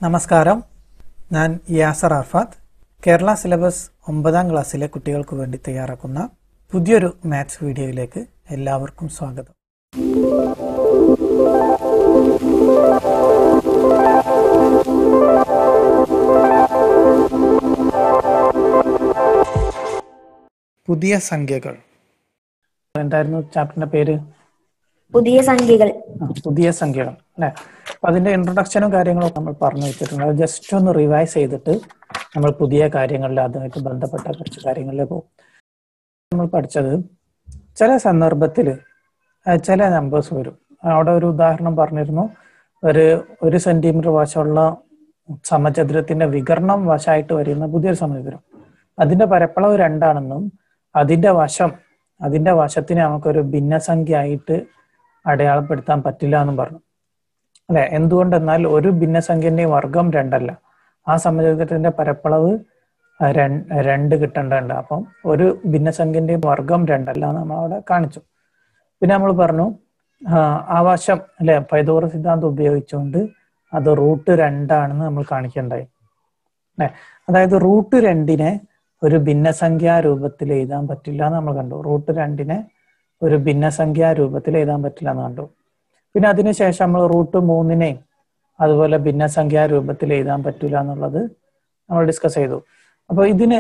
നമസ്കാരം ഞാൻ യാസർ അർഫാത്ത് കേരള സിലബസ് ഒമ്പതാം ക്ലാസ്സിലെ കുട്ടികൾക്ക് വേണ്ടി തയ്യാറാക്കുന്ന പുതിയൊരു മാത്സ് വീഡിയോയിലേക്ക് എല്ലാവർക്കും സ്വാഗതം പുതിയ സംഖ്യകൾ എന്തായിരുന്നു ചാപ്റ്ററിന്റെ പേര് പുതിയ സംഖ്യകൾ ആ, പുതിയ സംഖ്യകൾ അല്ലെ അപ്പൊ അതിന്റെ ഇൻട്രൊഡക്ഷനും കാര്യങ്ങളും നമ്മൾ പറഞ്ഞു വെച്ചിട്ടുണ്ട് അത് ജസ്റ്റ് ഒന്ന് റിവൈസ് ചെയ്തിട്ട് നമ്മൾ പുതിയ കാര്യങ്ങളിൽ അതുമായിട്ട് ബന്ധപ്പെട്ട കുറച്ച് കാര്യങ്ങളിൽ പോകും നമ്മൾ പഠിച്ചത് ചില സന്ദർഭത്തിൽ ചില നമ്പേഴ്സ് വരും അവിടെ ഒരു ഉദാഹരണം പറഞ്ഞിരുന്നു ഒരു ഒരു സെന്റിമീറ്റർ വശമുള്ള സമചതുരത്തിന്റെ വികരണം വശമായിട്ട് വരുന്ന പുതിയൊരു സമചതുരം അതിന്റെ പരപ്പളവ് രണ്ടാണെന്നും അതിന്റെ വശം അതിന്റെ വശത്തിനെ നമുക്കൊരു ഭിന്നസംഖ്യ ആയിട്ട് അടയാളപ്പെടുത്താൻ പറ്റില്ല എന്നും പറഞ്ഞു അല്ലെ എന്തുകൊണ്ടെന്നാൽ ഒരു ഭിന്നസംഖ്യന്റെ വർഗം രണ്ടല്ല ആ സമചതുരത്തിന്റെ പരപ്പളവ് ആ, രൺ- രണ്ട് കിട്ടേണ്ടതുണ്ട് അപ്പം ഒരു ഭിന്നസംഖ്യന്റെ വർഗം രണ്ടല്ല എന്ന് നമ്മൾ അവിടെ കാണിച്ചു പിന്നെ നമ്മൾ പറഞ്ഞു ആ, ആ വശം അല്ലെ പൈതോറ സിദ്ധാന്തം ഉപയോഗിച്ചുകൊണ്ട് അത് റൂട്ട് രണ്ടാണെന്ന് നമ്മൾ കാണിക്കണ്ടായി അല്ലെ അതായത് റൂട്ട് രണ്ടിനെ ഒരു ഭിന്നസംഖ്യാ രൂപത്തിൽ എഴുതാൻ പറ്റില്ല എന്ന് നമ്മൾ കണ്ടു റൂട്ട് രണ്ടിനെ ഒരു ഭിന്നസംഖ്യാ രൂപത്തിൽ എഴുതാൻ പറ്റില്ല എന്ന് കണ്ടു പിന്നെ അതിനുശേഷം നമ്മൾ റൂട്ട് മൂന്നിനെയും അതുപോലെ ഭിന്നസംഖ്യാ രൂപത്തിൽ എഴുതാൻ പറ്റില്ല എന്നുള്ളത് നമ്മൾ ഡിസ്കസ് ചെയ്തു അപ്പൊ ഇതിന്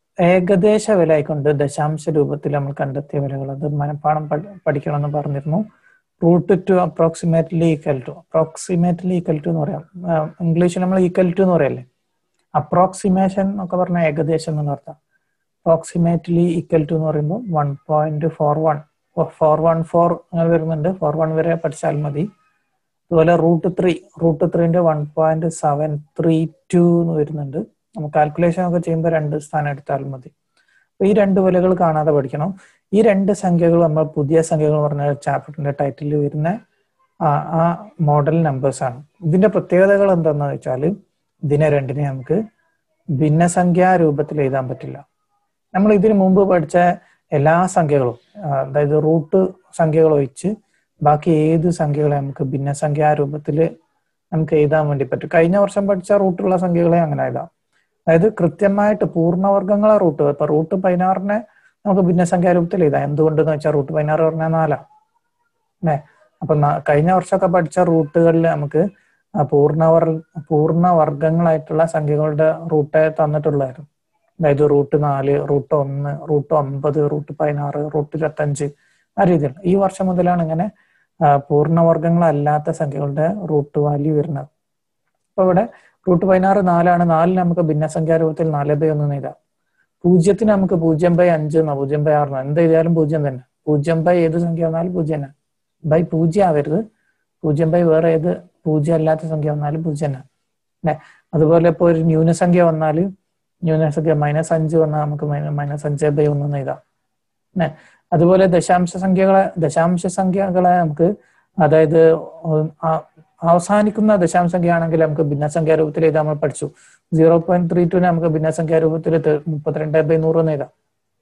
ഏകദേശ വില ആയിക്കൊണ്ട് ദശാംശ രൂപത്തിൽ നമ്മൾ കണ്ടെത്തിയ വിലകൾ അത് മനപ്പാഠം പഠി- പഠിക്കണമെന്ന് പറഞ്ഞിരുന്നു root two approximately equal to approximately equal to എന്ന് പറയാം ഇംഗ്ലീഷിൽ നമ്മൾ ഈക്വൽ ടു എന്ന് പറയല്ലേ അപ്രോക്സിമേഷൻ എന്നൊക്കെ പറഞ്ഞാൽ ഏകദേശം എന്നുള്ള അർത്ഥം അപ്രോക്സിമേറ്റ്ലി ഈക്വൽ ടു എന്ന് പറയുമ്പോൾ one point four one four one four അങ്ങനെ വരുന്നുണ്ട് ഫോർ വൺ വരെ പഠിച്ചാൽ മതി അതുപോലെ റൂട്ട് ത്രീ റൂട്ട് ത്രീന്റെ one point seven three two എന്ന് വരുന്നുണ്ട് നമുക്ക് കാൽക്കുലേഷൻ ഒക്കെ ചെയ്യുമ്പോൾ രണ്ട് സ്ഥാനം എടുത്താൽ മതി അപ്പൊ ഈ രണ്ട് വിലകൾ കാണാതെ പഠിക്കണം ഈ രണ്ട് സംഖ്യകൾ നമ്മൾ പുതിയ സംഖ്യകൾ പറഞ്ഞ ചാപ്റ്ററിന്റെ ടൈറ്റിൽ വരുന്ന ആ ആ മോഡൽ നമ്പേഴ്സ് ആണ് ഇതിന്റെ പ്രത്യേകതകൾ എന്താണെന്ന് വെച്ചാൽ ഇതിനെ രണ്ടിനെ നമുക്ക് ഭിന്നസംഖ്യാ രൂപത്തിൽ എഴുതാൻ പറ്റില്ല നമ്മൾ ഇതിനു മുമ്പ് പഠിച്ച എല്ലാ സംഖ്യകളും ആ, അതായത് റൂട്ട് സംഖ്യകൾ ഒഴിച്ച് ബാക്കി ഏത് സംഖ്യകളെ നമുക്ക് ഭിന്നസംഖ്യാ രൂപത്തിൽ നമുക്ക് എഴുതാൻ വേണ്ടി പറ്റും കഴിഞ്ഞ വർഷം പഠിച്ച റൂട്ടുള്ള സംഖ്യകളെ അങ്ങനെ എഴുതാം അതായത് കൃത്യമായിട്ട് പൂർണ്ണവർഗങ്ങളെ റൂട്ട് ഇപ്പൊ റൂട്ട് പതിനാറിനെ നമുക്ക് ഭിന്നസംഖ്യാ രൂപത്തിൽ എഴുതാം എന്തുകൊണ്ടെന്ന് വെച്ചാൽ റൂട്ട് പതിനാറ് പറഞ്ഞാൽ നാലാ അല്ലേ അപ്പൊ ന- കഴിഞ്ഞ വർഷമൊക്കെ പഠിച്ച റൂട്ടുകളിൽ നമുക്ക് ആ പൂർണ്ണവർ പൂർണ്ണവർഗങ്ങളായിട്ടുള്ള സംഖ്യകളുടെ റൂട്ട് തന്നിട്ടുള്ളായിരുന്നു അതായത് റൂട്ട് നാല് റൂട്ട് ഒന്ന് റൂട്ട് ഒമ്പത് റൂട്ട് പതിനാറ് റൂട്ട് ഇരുപത്തഞ്ച് ആ രീതിയിൽ ഈ വർഷം മുതലാണ് ഇങ്ങനെ ആ, പൂർണ്ണവർഗങ്ങളല്ലാത്ത സംഖ്യകളുടെ റൂട്ട് വാല്യൂ വരുന്നത് അപ്പൊ ഇവിടെ റൂട്ട് പതിനാറ് നാലാണ് നാലിന് നമുക്ക് ഭിന്നസംഖ്യാ രൂപത്തിൽ നാല് ബൈ ഒന്ന് എഴുതാം പൂജ്യത്തിന് നമുക്ക് പൂജ്യം ബൈ അഞ്ച് എന്നോ പൂജ്യം ബൈ ആറിനോ എന്ത് എഴുതിയാലും പൂജ്യം തന്നെ പൂജ്യം ബൈ ഏത് സംഖ്യ വന്നാലും പൂജ്യം തന്നെ ബൈ പൂജ്യം ആവരുത് പൂജ്യം ബൈ വേറെ ഏത് പൂജ്യം അല്ലാത്ത സംഖ്യ വന്നാലും പൂജ്യം തന്നെ അല്ലെ അതുപോലെ ഇപ്പൊ ഒരു ന്യൂനസംഖ്യ വന്നാൽ ന്യൂനസംഖ്യ മൈനസ് അഞ്ച് വന്നാൽ നമുക്ക് മൈനസ് അഞ്ച് ബൈ ഒന്ന് എഴുതാം അല്ലെ അതുപോലെ ദശാംശ സംഖ്യകളെ ദശാംശ സംഖ്യകളെ നമുക്ക് അതായത് ഉം ആ- അവസാനിക്കുന്ന ദശാംശ സംഖ്യ ആണെങ്കിൽ നമുക്ക് ഭിന്നസംഖ്യാ രൂപത്തിൽ എഴുതാൻ നമ്മൾ പഠിച്ചു സീറോ പോയിന്റ് ത്രീ ടുവിനെ നമുക്ക് ഭിന്നസംഖ്യാ രൂപത്തിൽ ത- മുപ്പത്തിരണ്ട് ബൈ നൂറ് എന്ന് എഴുതാം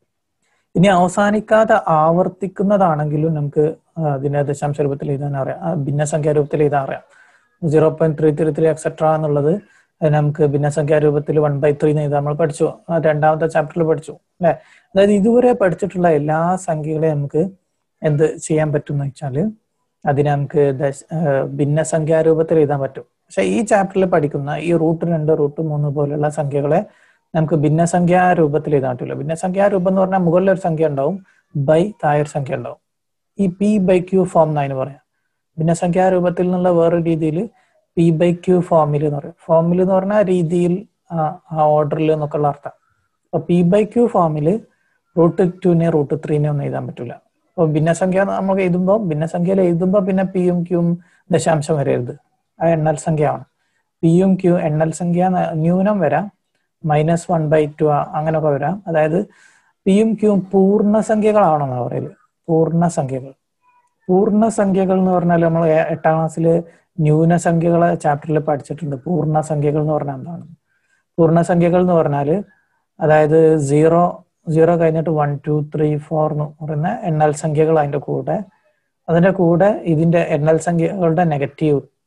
ഇനി അവസാനിക്കാതെ ആവർത്തിക്കുന്നതാണെങ്കിലും നമുക്ക് ആ, അതിനെ ദശാംശ രൂപത്തിൽ എഴുതാൻ അറിയാം ആ, ഭിന്നസംഖ്യാ രൂപത്തിൽ എഴുതാൻ അറിയാം zero point three three three etcetera എന്നുള്ളത് അത് നമുക്ക് ഭിന്നസംഖ്യാ രൂപത്തിൽ വൺ ബൈ ത്രീ എഴുതാൻ നമ്മൾ പഠിച്ചു ആ രണ്ടാമത്തെ ചാപ്റ്ററിൽ പഠിച്ചു അല്ലെ അതായത് ഇതുവരെ പഠിച്ചിട്ടുള്ള എല്ലാ സംഖ്യകളെയും നമുക്ക് എന്ത് ചെയ്യാൻ പറ്റും എന്ന് വെച്ചാല് അതിനെ നമുക്ക് ദശ- ആ, ഭിന്നസംഖ്യാ രൂപത്തിൽ എഴുതാൻ പറ്റും പക്ഷെ ഈ ചാപ്റ്ററിൽ പഠിക്കുന്ന ഈ റൂട്ട് രണ്ട് റൂട്ട് മൂന്ന് പോലെയുള്ള സംഖ്യകളെ നമുക്ക് ഭിന്നസംഖ്യാ രൂപത്തിൽ എഴുതാൻ പറ്റില്ല ഭിന്നസംഖ്യാ രൂപം എന്ന് പറഞ്ഞാൽ മുകളിൽ ഒരു സംഖ്യ ഉണ്ടാവും ബൈ താഴെ ഒരു സംഖ്യ ഉണ്ടാവും ഈ പി ബൈ ക്യൂ ഫോം എന്നതിന് പറയാം ഭിന്നസംഖ്യാ രൂപത്തിൽ നിന്നുള്ള വേറെ രീതിയിൽ പി ബൈ ക്യൂ ഫോമിൽ എന്ന് പറയും ഫോമിൽ എന്ന് പറഞ്ഞാൽ രീതിയിൽ ആ ഓർഡറിൽ എന്നൊക്കെ ഉള്ള അർത്ഥം അപ്പൊ പി ബൈ ക്യൂ ഫോമിൽ റൂട്ട് ടുവിനെ റൂട്ട് ത്രീനെ ഒന്നും എഴുതാൻ പറ്റില്ല അപ്പൊ ഭിന്നസംഖ്യ നമ്മൾ എഴുതുമ്പോൾ ഭിന്നസംഖ്യയിൽ എഴുതുമ്പോൾ പിന്നെ പിയും ക്യൂവും ദശാംശം വരരുത് ആ എണ്ണൽ സംഖ്യയാണ് പിയും ക്യൂ എണ്ണൽ സംഖ്യ ന- ന്യൂനം വരാം മൈനസ് വൺ ബൈ ടു അങ്ങനെയൊക്കെ വരാം അതായത് പിയും ക്യൂവും പൂർണ്ണസംഖ്യകളാണെന്നാണ് പറയല് പൂർണ്ണസംഖ്യകൾ പൂർണ്ണസംഖ്യകൾ എന്ന് പറഞ്ഞാൽ നമ്മൾ എട്ടാം ക്ലാസ്സിൽ ന്യൂനസംഖ്യകളെ ചാപ്റ്ററിൽ പഠിച്ചിട്ടുണ്ട് പൂർണ്ണസംഖ്യകൾ എന്ന് പറഞ്ഞാൽ എന്താണ് പൂർണ്ണസംഖ്യകൾ എന്ന് പറഞ്ഞാൽ അതായത് സീറോ സീറോ കഴിഞ്ഞിട്ട് വൺ ടു ത്രീ ഫോർ എന്ന് പറയുന്ന എണ്ണൽ സംഖ്യകൾ അതിന്റെ കൂടെ അതിന്റെ കൂടെ ഇതിന്റെ എണ്ണൽ സംഖ്യകളുടെ നെഗറ്റീവ്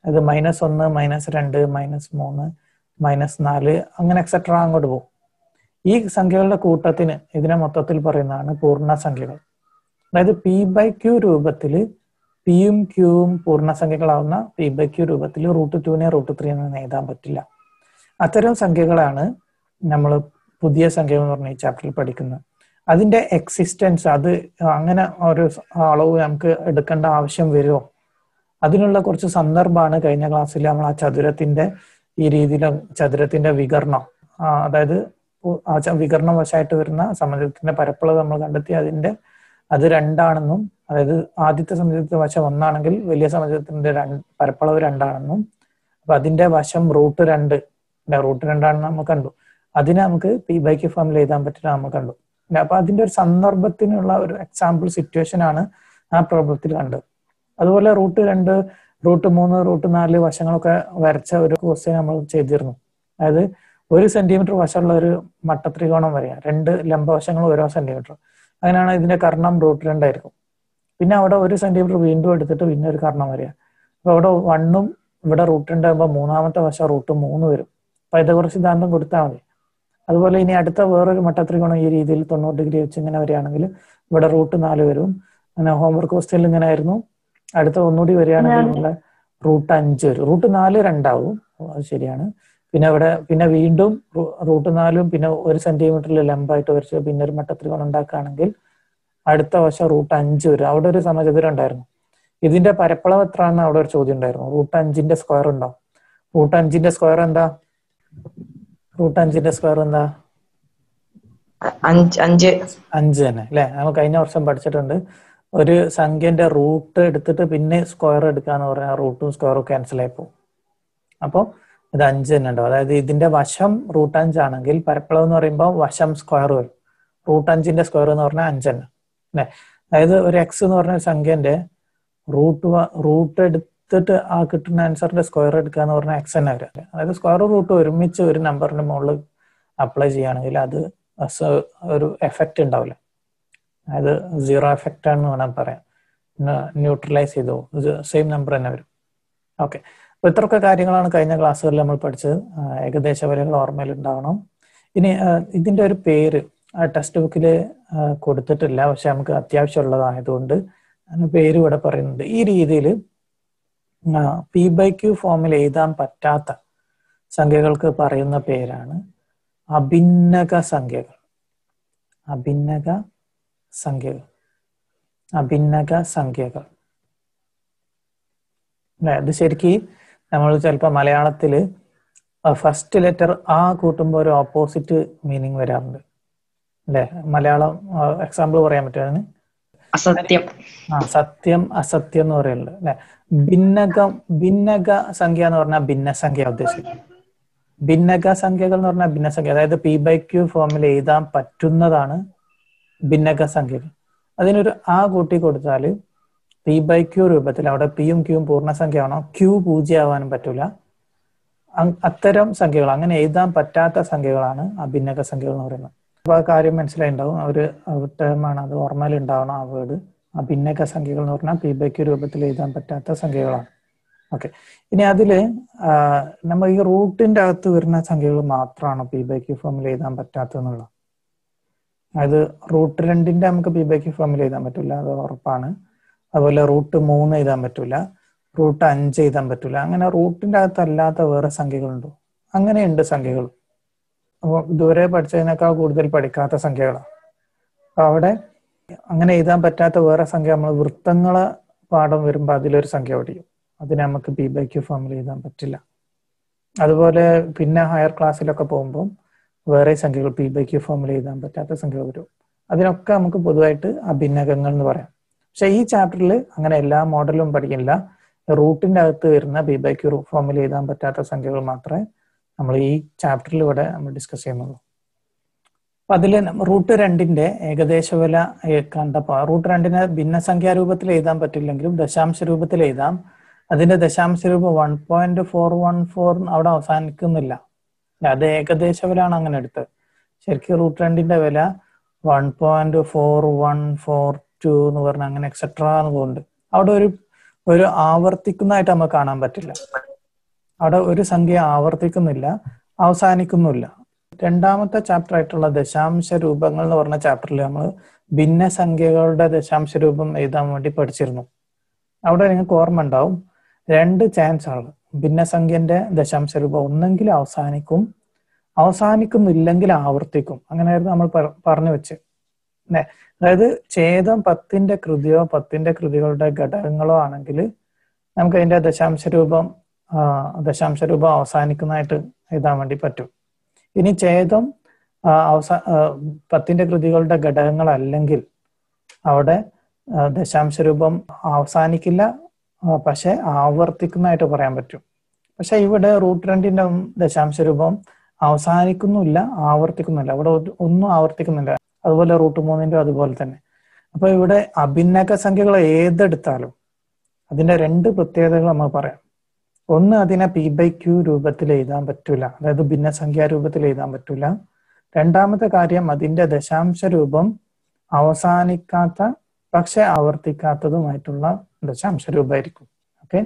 അത് മൈനസ് ഒന്ന് മൈനസ് രണ്ട് മൈനസ് മൂന്ന് മൈനസ് നാല് അങ്ങനെ എക്സെട്ര അങ്ങോട്ട് പോകും ഈ സംഖ്യകളുടെ കൂട്ടത്തിന് ഇതിനെ മൊത്തത്തിൽ പറയുന്നതാണ് പൂർണ്ണസംഖ്യകൾ അതായത് പി ബൈ ക്യൂ രൂപത്തിൽ പിയും ക്യൂവും പൂർണ്ണസംഖ്യകളാവുന്ന പി ബൈ ക്യൂ രൂപത്തിൽ റൂട്ട് ടുവിനെ റൂട്ട് ത്രീ എന്ന് എഴുതാൻ പറ്റില്ല അത്തരം സംഖ്യകളാണ് നമ്മൾ പുതിയ സംഖ്യ എന്ന് പറഞ്ഞ ഈ ചാപ്റ്ററിൽ പഠിക്കുന്നത് അതിന്റെ എക്സിസ്റ്റൻസ് അത് അങ്ങനെ ഒരു അളവ് നമുക്ക് എടുക്കേണ്ട ആവശ്യം വരുമോ അതിനുള്ള കുറച്ച് സന്ദർഭമാണ് കഴിഞ്ഞ ക്ലാസ്സിൽ നമ്മൾ ആ ചതുരത്തിന്റെ ഈ രീതിയിൽ ചതുരത്തിന്റെ വികരണം ആ, അതായത് ഉ- ആ ച- വികരണം വശമായിട്ട് വരുന്ന സമചതുരത്തിന്റെ പരപ്പളവ് നമ്മൾ കണ്ടെത്തി അതിന്റെ അത് രണ്ടാണെന്നും അതായത് ആദ്യത്തെ സമചതുരത്തിന്റെ വശം ഒന്നാണെങ്കിൽ വലിയ സമചതുരത്തിന്റെ രണ്ട് പരപ്പളവ് രണ്ടാണെന്നും അപ്പൊ അതിന്റെ വശം റൂട്ട് രണ്ട് റൂട്ട് രണ്ടാണെന്ന് നമ്മൾ കണ്ടു അതിനെ നമുക്ക് പി ബൈ ക്യൂ ഫോമിൽ എഴുതാൻ പറ്റില്ല നമ്മൾ കണ്ടു ഇല്ല, അപ്പൊ അതിന്റെ ഒരു സന്ദർഭത്തിനുള്ള ഒരു എക്സാമ്പിൾ സിറ്റുവേഷൻ ആണ് ആ പ്രോബ്ലത്തിൽ കണ്ടത് അതുപോലെ റൂട്ട് രണ്ട് റൂട്ട് മൂന്ന് റൂട്ട് നാല് വശങ്ങളൊക്കെ വരച്ച ഒരു ക്വസ്റ്റ്യൻ നമ്മൾ ചെയ്തിരുന്നു അതായത് ഒരു സെന്റിമീറ്റർ വശമുള്ള ഒരു മട്ടത്രികോണം വരെയാണ് രണ്ട് ലംബവശങ്ങൾ ഓരോ സെന്റിമീറ്റർ അങ്ങനെയാണ് ഇതിന്റെ കർണം റൂട്ട് രണ്ടായിരിക്കും പിന്നെ അവിടെ ഒരു സെന്റിമീറ്റർ വീണ്ടും എടുത്തിട്ട് പിന്നെ ഒരു കർണം വരിക അപ്പൊ അവിടെ വണ്ണും ഇവിടെ റൂട്ട് രണ്ട് ആകുമ്പോൾ മൂന്നാമത്തെ വശം റൂട്ട് മൂന്ന് വരും അപ്പൊ ഇതേക്കുറിച്ച് സിദ്ധാന്തം കൊടുത്താൽ മതി അതുപോലെ ഇനി അടുത്ത വേറൊരു മട്ടത്രികോണം ഈ രീതിയിൽ തൊണ്ണൂറ് ഡിഗ്രി വെച്ച് ഇങ്ങനെ വരികയാണെങ്കിൽ ഇവിടെ റൂട്ട് നാല് വരും അങ്ങനെ ഹോംവർക്ക് ക്വസ്റ്റ്യനിൽ ഇങ്ങനെ ആയിരുന്നു അടുത്ത ഒന്നുകൂടി വരികയാണെങ്കിൽ ഇവിടെ റൂട്ട് അഞ്ച് വരും റൂട്ട് നാല് രണ്ടാവും അത് ശരിയാണ് പിന്നെ ഇവിടെ പിന്നെ വീണ്ടും റൂ- റൂട്ട് നാലും പിന്നെ ഒരു സെന്റിമീറ്ററിൽ ലംബമായിട്ട് വരച്ച് പിന്നെ ഒരു മട്ടത്രികോണം ഉണ്ടാക്കുകയാണെങ്കിൽ അടുത്ത വശം റൂട്ട് അഞ്ച് വരും അവിടെ ഒരു സമചതുരം ഉണ്ടായിരുന്നു ഇതിന്റെ പരപ്പളവ് എത്ര ആണെന്ന് അവിടെ ഒരു ചോദ്യം ഉണ്ടായിരുന്നു റൂട്ട് അഞ്ചിന്റെ സ്ക്വയർ ഉണ്ടോ റൂട്ട് അഞ്ചിന്റെ സ്ക്വയർ എന്താ റൂട്ട് അഞ്ചിന്റെ സ്ക്വയർ എന്താ അഞ്ച് അഞ്ച് അഞ്ച് തന്നെ അല്ലെ നമ്മൾ കഴിഞ്ഞ വർഷം പഠിച്ചിട്ടുണ്ട് ഒരു സംഖ്യന്റെ റൂട്ട് എടുത്തിട്ട് പിന്നെ സ്ക്വയർ എടുക്കാന്ന് പറഞ്ഞാൽ റൂട്ടും സ്ക്വയറും ക്യാൻസൽ ആയി പോകും അപ്പോൾ ഇത് അഞ്ച് തന്നെ ഉണ്ടാവും അതായത് ഇതിന്റെ വശം റൂട്ട് അഞ്ചാണെങ്കിൽ പരപ്പളവ് എന്ന് പറയുമ്പോൾ വശം സ്ക്വയർ വരും റൂട്ട് അഞ്ചിന്റെ സ്ക്വയർ എന്ന് പറഞ്ഞാൽ അഞ്ച് തന്നെ അല്ലെ അതായത് ഒരു എക്സ് എന്ന് പറഞ്ഞ ഒരു സംഖ്യന്റെ റൂട്ട് റൂട്ട് എടുത്തിട്ട് ആ കിട്ടുന്ന ആൻസറിന്റെ സ്ക്വയർ എടുക്കുക എന്ന് പറഞ്ഞാൽ എക്സ് തന്നെ വരും അതായത് സ്ക്വയർ റൂട്ട് ഒരുമിച്ച് ഒരു നമ്പറിന്റെ മുകളിൽ അപ്ലൈ ചെയ്യുകയാണെങ്കിൽ അത് സ- ഒരു എഫക്റ്റ് ഉണ്ടാവില്ല അതായത് സീറോ എഫക്റ്റ് ആണെന്ന് വേണം പറയാം ന്യൂട്രലൈസ് ചെയ്തു സെയിം നമ്പർ തന്നെ വരും ഓക്കെ അപ്പൊ ഇത്രയൊക്കെ കാര്യങ്ങളാണ് കഴിഞ്ഞ ക്ലാസ്സുകളിൽ നമ്മൾ പഠിച്ചത് ആ, ഏകദേശ വിലകൾ ഓർമ്മയിൽ ഉണ്ടാവണം ഇനി ആ, ഇതിന്റെ ഒരു പേര് ആ ടെക്സ്റ്റ് ബുക്കിൽ കൊടുത്തിട്ടില്ല പക്ഷെ നമുക്ക് അത്യാവശ്യമുള്ളതായതുകൊണ്ട് അതിന് പേര് ഇവിടെ പറയുന്നുണ്ട് ഈ രീതിയിൽ പി ബൈ ക്യൂ ഫോമിൽ എഴുതാൻ പറ്റാത്ത സംഖ്യകൾക്ക് പറയുന്ന പേരാണ് അഭിന്നക സംഖ്യകൾ അഭിന്നക സംഖ്യകൾ അഭിന്നക സംഖ്യകൾ അല്ലെ ഇത് ശരിക്കും നമ്മൾ ചിലപ്പോൾ മലയാളത്തില് ഫസ്റ്റ് ലെറ്റർ ആ കൂട്ടുമ്പോൾ ഒരു ഓപ്പോസിറ്റ് മീനിങ് വരാറുണ്ട് അല്ലെ മലയാളം എക്സാമ്പിൾ പറയാൻ പറ്റുമോ അസത്യം ആ സത്യം അസത്യം എന്ന് പറയുന്നത് അല്ലെ ഭിന്നകം ഭിന്നക സംഖ്യ എന്ന് പറഞ്ഞാൽ ഭിന്നസംഖ്യ ഉദ്ദേശിക്കുന്നത് ഭിന്നക സംഖ്യകൾ എന്ന് പറഞ്ഞാൽ ഭിന്നസംഖ്യ അതായത് പി ബൈ ക്യൂ ഫോമിൽ എഴുതാൻ പറ്റുന്നതാണ് ഭിന്നക സംഖ്യകൾ അതിനൊരു ആ കൂട്ടി കൊടുത്താൽ പി ബൈ ക്യൂ രൂപത്തിൽ അവിടെ പിയും ക്യൂവും പൂർണ്ണസംഖ്യയാണോ ക്യൂ പൂജ്യമാവാനും പറ്റൂല അങ്- അത്തരം സംഖ്യകൾ അങ്ങനെ എഴുതാൻ പറ്റാത്ത സംഖ്യകളാണ് അഭിന്നക സംഖ്യകൾ എന്ന് പറയുന്നത് അപ്പൊ ആ കാര്യം മനസ്സിലായിണ്ടാവും ഒരു ടേമാണ് അത് ഓർമ്മയിൽ ഉണ്ടാവണം ആ വേർഡ് അഭിന്നക സംഖ്യകൾ എന്ന് പറഞ്ഞാൽ പി ബൈ ക്യൂ രൂപത്തിൽ എഴുതാൻ പറ്റാത്ത സംഖ്യകളാണ് ഓക്കെ ഇനി അതില് ആ, നമ്മൾ ഈ റൂട്ടിന്റെ അകത്ത് വരുന്ന സംഖ്യകൾ മാത്രമാണ് പി ബൈ ക്യൂ ഫോമിൽ എഴുതാൻ പറ്റാത്തതെന്നുള്ളത് അതായത് റൂട്ട് രണ്ടിന്റെ നമുക്ക് പി ബൈ ക്യൂ ഫോമിൽ എഴുതാൻ പറ്റില്ല അത് ഉറപ്പാണ് അതുപോലെ റൂട്ട് മൂന്ന് എഴുതാൻ പറ്റൂല റൂട്ട് അഞ്ച് എഴുതാൻ പറ്റൂല അങ്ങനെ റൂട്ടിന്റെ അകത്ത് അല്ലാത്ത വേറെ സംഖ്യകളുണ്ടോ അങ്ങനെയുണ്ട് സംഖ്യകൾ അപ്പോൾ ഇതുവരെ പഠിച്ചതിനേക്കാൾ കൂടുതൽ പഠിക്കാത്ത സംഖ്യകളാണ് അപ്പൊ അവിടെ അങ്ങനെ എഴുതാൻ പറ്റാത്ത വേറെ സംഖ്യ നമ്മൾ വൃത്തങ്ങളെ പാഠം വരുമ്പോൾ അതിലൊരു സംഖ്യ പഠിക്കും അതിനെ നമുക്ക് പി ബൈ ക്യൂ ഫോമിൽ എഴുതാൻ പറ്റില്ല അതുപോലെ പിന്നെ ഹയർ ക്ലാസ്സിലൊക്കെ പോകുമ്പോൾ വേറെ സംഖ്യകൾ പി ബൈ ക്യൂ ഫോമിൽ എഴുതാൻ പറ്റാത്ത സംഖ്യകൾ വരും അതിനൊക്കെ നമുക്ക് പൊതുവായിട്ട് അഭിന്നകങ്ങൾ എന്ന് പറയാം പക്ഷെ ഈ ചാപ്റ്ററിൽ അങ്ങനെ എല്ലാ മോഡലും പഠിക്കില്ല റൂട്ടിന്റെ അകത്ത് വരുന്ന പി ബൈ ക്യൂ ഫോമിൽ എഴുതാൻ പറ്റാത്ത സംഖ്യകൾ മാത്രമേ നമ്മൾ ഈ ചാപ്റ്ററിൽ ഇവിടെ നമ്മൾ ഡിസ്കസ് ചെയ്യുന്നുള്ളൂ അപ്പൊ അതില് റൂട്ട് രണ്ടിന്റെ ഏകദേശ വില ഏ, കണ്ടപ്പോ റൂട്ട് രണ്ടിനെ ഭിന്നസംഖ്യാ രൂപത്തിൽ എഴുതാൻ പറ്റില്ലെങ്കിലും ദശാംശ രൂപത്തിൽ എഴുതാം അതിന്റെ ദശാംശ രൂപം one point four one four അവിടെ അവസാനിക്കുന്നില്ല അത് ഏകദേശ വിലയാണ് അങ്ങനെ എടുത്തത് ശരിക്കും റൂട്ട് രണ്ടിന്റെ വില one point four one four two എന്ന് പറഞ്ഞ അങ്ങനെ എക്സെട്ര എന്ന് പോകുന്നുണ്ട് അവിടെ ഒരു ഒരു ആവർത്തിക്കുന്നതായിട്ട് നമുക്ക് കാണാൻ പറ്റില്ല അവിടെ ഒരു സംഖ്യ ആവർത്തിക്കുന്നില്ല അവസാനിക്കുന്നില്ല രണ്ടാമത്തെ ചാപ്റ്റർ ആയിട്ടുള്ള ദശാംശ രൂപങ്ങൾ എന്ന് പറഞ്ഞ ചാപ്റ്ററിൽ നമ്മൾ ഭിന്നസംഖ്യകളുടെ ദശാംശ രൂപം എഴുതാൻ വേണ്ടി പഠിച്ചിരുന്നു അവിടെ നിങ്ങൾക്ക് ഓർമ്മ ഉണ്ടാവും രണ്ട് ചാൻസ് ആണ് ഭിന്നസംഖ്യന്റെ ദശാംശ രൂപം ഒന്നെങ്കിൽ അവസാനിക്കും അവസാനിക്കുന്നില്ലെങ്കിൽ ആവർത്തിക്കും അങ്ങനെയായിരുന്നു നമ്മൾ പറ- പറഞ്ഞു വെച്ച് ന്നെ. അതായത് ഛേദം പത്തിന്റെ കൃതിയോ പത്തിന്റെ കൃതികളുടെ ഘടകങ്ങളോ ആണെങ്കിൽ നമുക്ക് അതിന്റെ ദശാംശ രൂപം ആ, ദശാംശ രൂപം അവസാനിക്കുന്നതായിട്ട് എഴുതാൻ വേണ്ടി പറ്റും ഇനി ഛേദം ആ, അവസാ ആ, പത്തിന്റെ കൃതികളുടെ ഘടകങ്ങളല്ലെങ്കിൽ അവിടെ ആ, ദശാംശ രൂപം അവസാനിക്കില്ല ആ, പക്ഷെ ആവർത്തിക്കുന്നതായിട്ട് പറയാൻ പറ്റും പക്ഷെ ഇവിടെ റൂട്ട് രണ്ടിന്റെ ദശാംശ രൂപം അവസാനിക്കുന്നില്ല ആവർത്തിക്കുന്നില്ല അവിടെ ഒരു- ഒന്നും ആവർത്തിക്കുന്നില്ല അതുപോലെ റൂട്ട് മൂന്നിന്റെ അതുപോലെ തന്നെ അപ്പൊ ഇവിടെ അഭിന്നക സംഖ്യകൾ ഏതെടുത്താലും അതിന്റെ രണ്ട് പ്രത്യേകതകൾ നമ്മൾ പറയാം ഒന്ന് അതിനെ പി ബൈ ക്യൂ രൂപത്തിൽ എഴുതാൻ പറ്റൂല അതായത് ഭിന്നസംഖ്യാ രൂപത്തിൽ എഴുതാൻ പറ്റൂല രണ്ടാമത്തെ കാര്യം അതിന്റെ ദശാംശ രൂപം അവസാനിക്കാത്ത പക്ഷെ ആവർത്തിക്കാത്തതുമായിട്ടുള്ള ദശാംശ രൂപമായിരിക്കും ഓക്കെ